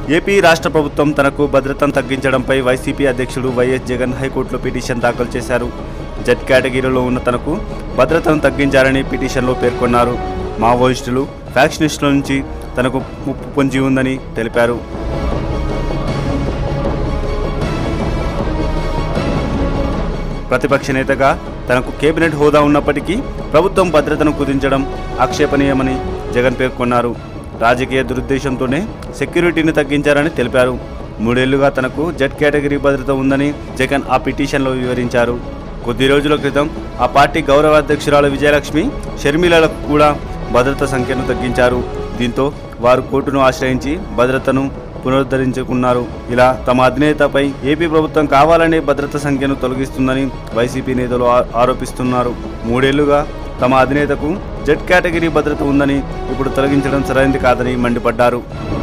AP రాష్ట్ర ప్రభుత్వం తనకు భద్రతను తగ్గించడంపై వైసీపీ అధ్యక్షుడు వైఎస్ జగన్ హైకోర్టులో పిటిషన్ దాఖలు చేశారు జెడ్ కేటగిరీలో ఉన్న తనకు భద్రతను తగ్గించారని పిటిషన్లో పేర్కొన్నారు మావోయిస్టులు ఫ్యాక్షనిస్టుల నుంచి తనకు ముప్పు పొంచి ఉందని తెలిపారు ప్రతిపక్ష నేతగా తనకు కేబినెట్ హోదా ఉన్నప్పటికీ ప్రభుత్వం భద్రతను కుదించడం ఆక్షేపణీయమని జగన్ పేర్కొన్నారు రాజకీయ దురుద్దేశంతోనే సెక్యూరిటీని తగ్గించారని తెలిపారు మూడేళ్లుగా తనకు జెడ్ కేటగిరీ భద్రత ఉందని జగన్ ఆ పిటిషన్లో వివరించారు కొద్ది రోజుల క్రితం ఆ పార్టీ గౌరవ అధ్యక్షురాలు విజయలక్ష్మి షర్మిలకు కూడా భద్రత సంఖ్యను తగ్గించారు దీంతో వారు కోర్టును ఆశ్రయించి భద్రతను పునరుద్ధరించుకున్నారు ఇలా తమ అధినేతపై ఏపీ ప్రభుత్వం కావాలనే భద్రత సంఖ్యను తొలగిస్తుందని వైసీపీ నేతలు ఆ- ఆరోపిస్తున్నారు మూడేళ్లుగా తమ అధినేతకు జెడ్ కేటగిరీ భద్రత ఉందని ఇప్పుడు తొలగించడం సరైనది కాదని మండిపడ్డారు